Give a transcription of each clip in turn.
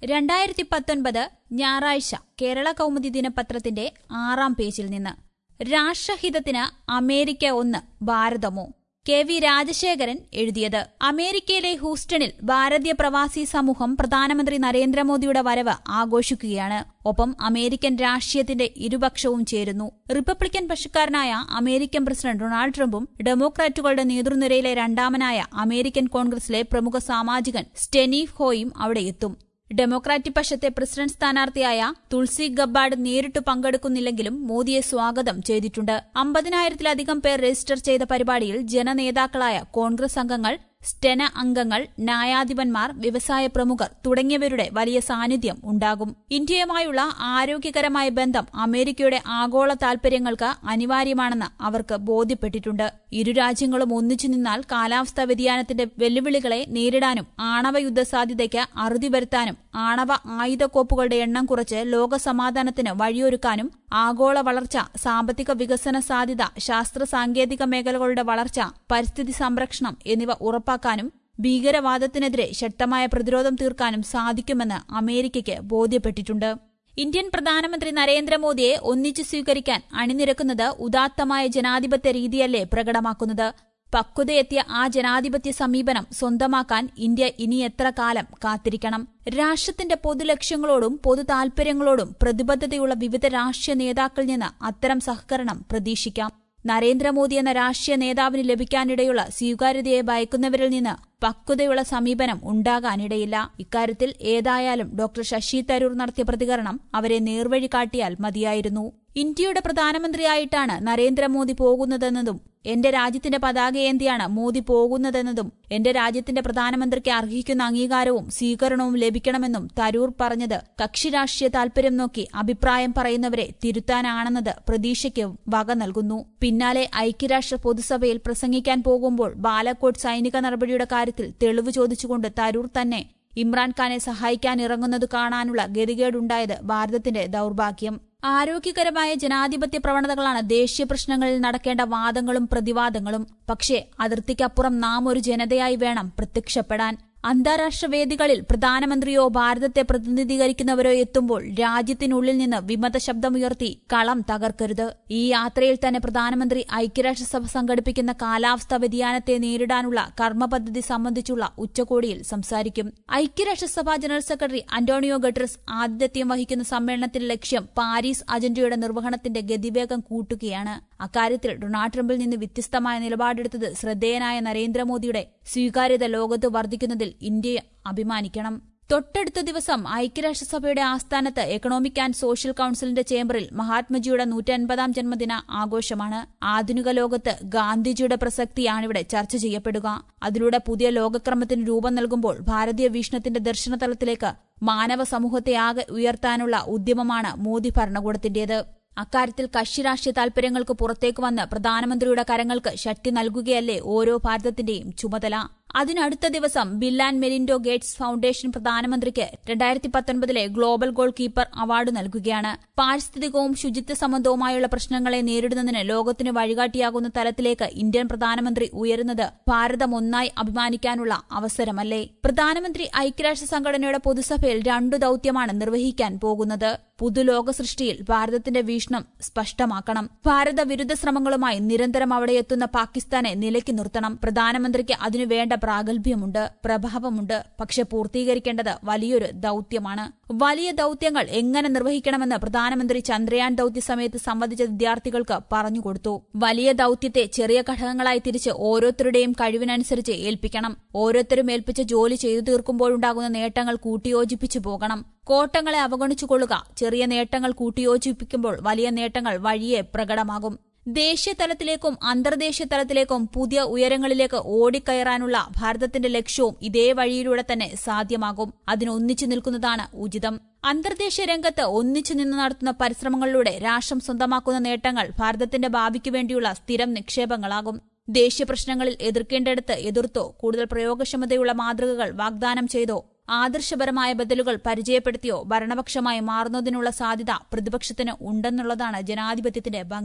രണ്ടായിരത്തി പത്തൊൻപത് ഞായറാഴ്ച കേരള കൗമുദി ദിനപത്രത്തിന്റെ ആറാം പേജിൽ നിന്ന് രാഷ്ട്രഹിതത്തിന് അമേരിക്ക ഒന്ന് ഭാരതമോ കെ വി രാജശേഖരൻ എഴുതിയത് അമേരിക്കയിലെ ഹൂസ്റ്റണിൽ ഭാരതീയ പ്രവാസി സമൂഹം പ്രധാനമന്ത്രി നരേന്ദ്രമോദിയുടെ വരവ് ആഘോഷിക്കുകയാണ് ഒപ്പം അമേരിക്കൻ രാഷ്ട്രീയത്തിന്റെ ഇരുപക്ഷവും ചേരുന്നു റിപ്പബ്ലിക്കൻ പക്ഷക്കാരനായ അമേരിക്കൻ പ്രസിഡന്റ് ഡൊണാൾഡ് ട്രംപും ഡെമോക്രാറ്റുകളുടെ നേതൃനിരയിലെ രണ്ടാമനായ അമേരിക്കൻ കോൺഗ്രസിലെ പ്രമുഖ സാമാജികൻ സ്റ്റെനീഫ് ഹോയും അവിടെ എത്തും ഡെമോക്രാറ്റിക് പക്ഷത്തെ പ്രസിഡന്റ് സ്ഥാനാർത്ഥിയായ തുൾസി ഗബ്ബാർഡ് നേരിട്ട് പങ്കെടുക്കുന്നില്ലെങ്കിലും മോദിയെ സ്വാഗതം ചെയ്തിട്ടുണ്ട് അമ്പതിനായിരത്തിലധികം പേർ രജിസ്റ്റർ ചെയ്ത പരിപാടിയിൽ ജനനേതാക്കളായ കോൺഗ്രസ് അംഗങ്ങൾ സ്റ്റെന അംഗങ്ങൾ ന്യായാധിപന്മാർ വ്യവസായ പ്രമുഖർ തുടങ്ങിയവരുടെ വലിയ സാന്നിധ്യം ഉണ്ടാകും ഇന്ത്യയുമായുള്ള ആരോഗ്യകരമായ ബന്ധം അമേരിക്കയുടെ ആഗോള താൽപര്യങ്ങൾക്ക് അനിവാര്യമാണെന്ന് അവർക്ക് ബോധ്യപ്പെട്ടിട്ടുണ്ട് ഇരു രാജ്യങ്ങളും ഒന്നിച്ചു നിന്നാൽ കാലാവസ്ഥാ വ്യതിയാനത്തിന്റെ വെല്ലുവിളികളെ നേരിടാനും ആണവ യുദ്ധ സാധ്യതയ്ക്ക് അറുതി വരുത്താനും ആണവ ആയുധക്കോപ്പുകളുടെ എണ്ണം കുറച്ച് ലോക സമാധാനത്തിന് വഴിയൊരുക്കാനും ആഗോള വളർച്ച സാമ്പത്തിക വികസന സാധ്യത ശാസ്ത്ര സാങ്കേതിക മേഖലകളുടെ വളർച്ച പരിസ്ഥിതി സംരക്ഷണം എന്നിവ ഉറപ്പാക്കാനും ഭീകരവാദത്തിനെതിരെ ശക്തമായ പ്രതിരോധം തീർക്കാനും സാധിക്കുമെന്ന് അമേരിക്കയ്ക്ക് ബോധ്യപ്പെട്ടിട്ടുണ്ട് ഇന്ത്യൻ പ്രധാനമന്ത്രി നരേന്ദ്രമോദിയെ ഒന്നിച്ചു സ്വീകരിക്കാൻ അണിനിരക്കുന്നത് ഉദാത്തമായ ജനാധിപത്യ രീതിയല്ലേ പ്രകടമാക്കുന്നത് പക്വതയെത്തിയ ആ ജനാധിപത്യ സമീപനം സ്വന്തമാക്കാൻ ഇന്ത്യ ഇനി എത്ര കാലം കാത്തിരിക്കണം രാഷ്ട്രത്തിന്റെ പൊതുലക്ഷ്യങ്ങളോടും പൊതു താൽപര്യങ്ങളോടും പ്രതിബദ്ധതയുള്ള വിവിധ രാഷ്ട്രീയ നേതാക്കളിൽ നിന്ന് അത്തരം സഹകരണം പ്രതീക്ഷിക്കാം നരേന്ദ്രമോദി എന്ന രാഷ്ട്രീയ നേതാവിന് ലഭിക്കാനിടയുള്ള സ്വീകാര്യതയെ ഭയക്കുന്നവരിൽ നിന്ന് പക്വതയുള്ള സമീപനം ഉണ്ടാകാനിടയില്ല ഇക്കാര്യത്തിൽ ഏതായാലും ഡോക്ടർ ശശി തരൂർ നടത്തിയ പ്രതികരണം അവരെ നേർവഴി കാട്ടിയാൽ മതിയായിരുന്നു ഇന്ത്യയുടെ പ്രധാനമന്ത്രിയായിട്ടാണ് നരേന്ദ്രമോദി പോകുന്നതെന്നതും എന്റെ രാജ്യത്തിന്റെ പതാകയേന്തിയാണ് മോദി പോകുന്നതെന്നതും എന്റെ രാജ്യത്തിന്റെ പ്രധാനമന്ത്രിക്ക് അർഹിക്കുന്ന അംഗീകാരവും സ്വീകരണവും ലഭിക്കണമെന്നും തരൂർ പറഞ്ഞത് കക്ഷി രാഷ്ട്രീയ താൽപര്യം നോക്കി അഭിപ്രായം പറയുന്നവരെ തിരുത്താനാണെന്നത് പ്രതീക്ഷയ്ക്ക് വക നൽകുന്നു പിന്നാലെ ഐക്യരാഷ്ട്ര പൊതുസഭയിൽ പ്രസംഗിക്കാൻ പോകുമ്പോൾ ബാലക്കോട്ട് സൈനിക നടപടിയുടെ കാര്യത്തിൽ തെളിവ് ചോദിച്ചുകൊണ്ട് തരൂർ തന്നെ ഇമ്രാൻഖാനെ സഹായിക്കാനിറങ്ങുന്നത് കാണാനുള്ള ഗതികേടുണ്ടായത് ഭാരതത്തിന്റെ ദൌർഭാഗ്യം ആരോഗ്യകരമായ ജനാധിപത്യ പ്രവണതകളാണ് ദേശീയ പ്രശ്നങ്ങളിൽ നടക്കേണ്ട വാദങ്ങളും പ്രതിവാദങ്ങളും പക്ഷേ അതിർത്തിക്കപ്പുറം നാം ഒരു ജനതയായി വേണം പ്രത്യക്ഷപ്പെടാൻ അന്താരാഷ്ട്ര വേദികളിൽ പ്രധാനമന്ത്രിയോ ഭാരതത്തെ പ്രതിനിധീകരിക്കുന്നവരോ എത്തുമ്പോൾ രാജ്യത്തിനുള്ളിൽ നിന്ന് വിമത ശബ്ദമുയർത്തി കളം തകർക്കരുത് ഈ യാത്രയിൽ തന്നെ പ്രധാനമന്ത്രി ഐക്യരാഷ്ട്രസഭ സംഘടിപ്പിക്കുന്ന കാലാവസ്ഥാ വ്യതിയാനത്തെ നേരിടാനുള്ള കർമ്മപദ്ധതി സംബന്ധിച്ചുള്ള ഉച്ചകോടിയിൽ സംസാരിക്കും ഐക്യരാഷ്ട്രസഭ ജനറൽ സെക്രട്ടറി അന്റോണിയോ ഗട്ടറസ് ആതിഥ്യം വഹിക്കുന്ന സമ്മേളനത്തിന്റെ ലക്ഷ്യം പാരീസ് അജണ്ടയുടെ നിർവഹണത്തിന്റെ ഗതിവേഗം കൂട്ടുകയാണ് അക്കാര്യത്തിൽ ഡൊണാൾഡ് ട്രംപിൽ നിന്ന് വ്യത്യസ്തമായ നിലപാടെടുത്തത് ശ്രദ്ധേയനായ നരേന്ദ്രമോദിയുടെ സ്വീകാര്യത ലോകത്ത് വർദ്ധിക്കുന്നതിൽ ഇന്ത്യ അഭിമാനിക്കണം തൊട്ടടുത്ത ദിവസം ഐക്യരാഷ്ട്രസഭയുടെ ആസ്ഥാനത്ത് എക്കണോമിക് ആൻഡ് സോഷ്യൽ കൌൺസിലിന്റെ ചേംബറിൽ മഹാത്മജിയുടെ നൂറ്റൻപതാം ജന്മദിന ആഘോഷമാണ് ആധുനിക ലോകത്ത് ഗാന്ധിജിയുടെ പ്രസക്തിയാണിവിടെ ചർച്ച ചെയ്യപ്പെടുക അതിലൂടെ പുതിയ ലോകക്രമത്തിന് രൂപം നൽകുമ്പോൾ ഭാരതീയ വീക്ഷണത്തിന്റെ ദർശനതലത്തിലേക്ക് മാനവ സമൂഹത്തെ ആകെ ഉയർത്താനുള്ള ഉദ്യമമാണ് മോദി ഭരണകൂടത്തിന്റേത് അക്കാര്യത്തിൽ കക്ഷി രാഷ്ട്രീയ താൽപര്യങ്ങൾക്ക് പുറത്തേക്ക് വന്ന് പ്രധാനമന്ത്രിയുടെ കരങ്ങൾക്ക് ശക്തി നൽകുകയല്ലേ ഓരോ ഭാരതത്തിന്റെയും ചുമതല അതിനടുത്ത ദിവസം Bill and Melinda Gates foundation പ്രധാനമന്ത്രിക്ക് രണ്ടായിരത്തി പത്തൊൻപതിലെ ഗ്ലോബൽ ഗോൾ കീപ്പർ അവാർഡ് നൽകുകയാണ് പാരിസ്ഥിതികവും ശുചിത്വ സംബന്ധവുമായുള്ള പ്രശ്നങ്ങളെ നേരിടുന്നതിന് ലോകത്തിന് വഴികാട്ടിയാകുന്ന തലത്തിലേക്ക് ഇന്ത്യൻ പ്രധാനമന്ത്രി ഉയരുന്നത് ഭാരതം ഒന്നായി അഭിമാനിക്കാനുള്ള അവസരമല്ലേ പ്രധാനമന്ത്രി ഐക്യരാഷ്ട്ര സംഘടനയുടെ പൊതുസഭയിൽ രണ്ടു ദൌത്യമാണ് നിർവഹിക്കാൻ പോകുന്നത് പുതുലോക സൃഷ്ടിയിൽ ഭാരതത്തിന്റെ വീക്ഷണം സ്പഷ്ടമാക്കണം ഭാരത വിരുദ്ധ ശ്രമങ്ങളുമായി നിരന്തരം അവിടെ എത്തുന്ന പാകിസ്ഥാനെ നിലയ്ക്ക് നിർത്തണം പ്രധാനമന്ത്രിക്ക് അതിനുവേണ്ട പ്രാഗൽഭ്യമുണ്ട് പ്രഭാവമുണ്ട് പക്ഷെ പൂർത്തീകരിക്കേണ്ടത് വലിയൊരു ദൌത്യമാണ് വലിയ ദൌത്യങ്ങൾ എങ്ങനെ നിർവഹിക്കണമെന്ന് പ്രധാനമന്ത്രി ചന്ദ്രയാൻ ദൌത്യ സമയത്ത് സംബന്ധിച്ച വിദ്യാർത്ഥികൾക്ക് പറഞ്ഞുകൊടുത്തു വലിയ ദൌത്യത്തെ ചെറിയ ഘടകങ്ങളായി തിരിച്ച് ഓരോരുത്തരുടെയും കഴിവിനനുസരിച്ച് ഏൽപ്പിക്കണം ഓരോരുത്തരും ഏൽപ്പിച്ച ജോലി ചെയ്തു തീർക്കുമ്പോഴുണ്ടാകുന്ന നേട്ടങ്ങൾ കൂട്ടിയോജിപ്പിച്ചു പോകണം കോട്ടങ്ങളെ അവഗണിച്ചുകൊള്ളുക ചെറിയ നേട്ടങ്ങൾ കൂട്ടിയോജിപ്പിക്കുമ്പോൾ വലിയ നേട്ടങ്ങൾ വഴിയെ പ്രകടമാകും ദേശീയ തലത്തിലേക്കും അന്തർദേശീയ തലത്തിലേക്കും പുതിയ ഉയരങ്ങളിലേക്ക് ഓടിക്കയറാനുള്ള ഭാരതത്തിന്റെ ലക്ഷ്യവും ഇതേ വഴിയിലൂടെ തന്നെ സാധ്യമാകും അതിനൊന്നിച്ചു നിൽക്കുന്നതാണ് ഉചിതം അന്തർദേശീയ രംഗത്ത് ഒന്നിച്ചു നിന്ന് നടത്തുന്ന പരിശ്രമങ്ങളിലൂടെ രാഷ്ട്രം സ്വന്തമാക്കുന്ന നേട്ടങ്ങൾ ഭാരതത്തിന്റെ ഭാവിക്കു വേണ്ടിയുള്ള സ്ഥിരം നിക്ഷേപങ്ങളാകും ദേശീയ പ്രശ്നങ്ങളിൽ എതിർക്കേണ്ടിടത്ത് എതിർത്തോ കൂടുതൽ പ്രയോഗക്ഷമതയുള്ള മാതൃകകൾ വാഗ്ദാനം ചെയ്തോ ആദർശപരമായ ബദലുകൾ പരിചയപ്പെടുത്തിയോ ഭരണപക്ഷമായി മാറുന്നതിനുള്ള സാധ്യത പ്രതിപക്ഷത്തിന് ഉണ്ടെന്നുള്ളതാണ് ജനാധിപത്യത്തിന്റെ ഭംഗി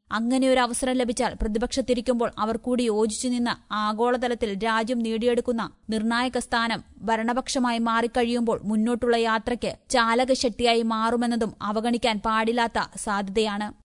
അങ്ങനെ ഒരു അവസരം ലഭിച്ചാൽ പ്രതിപക്ഷത്തിരിക്കുമ്പോൾ അവർ കൂടി യോജിച്ചു നിന്ന് ആഗോളതലത്തിൽ രാജ്യം നേടിയെടുക്കുന്ന നിർണായക സ്ഥാനം ഭരണപക്ഷമായി മാറിക്കഴിയുമ്പോൾ മുന്നോട്ടുള്ള യാത്രയ്ക്ക് ചാലകശക്തിയായി മാറുമെന്നതും അവഗണിക്കാൻ പാടില്ലാത്ത സാധ്യതയാണ്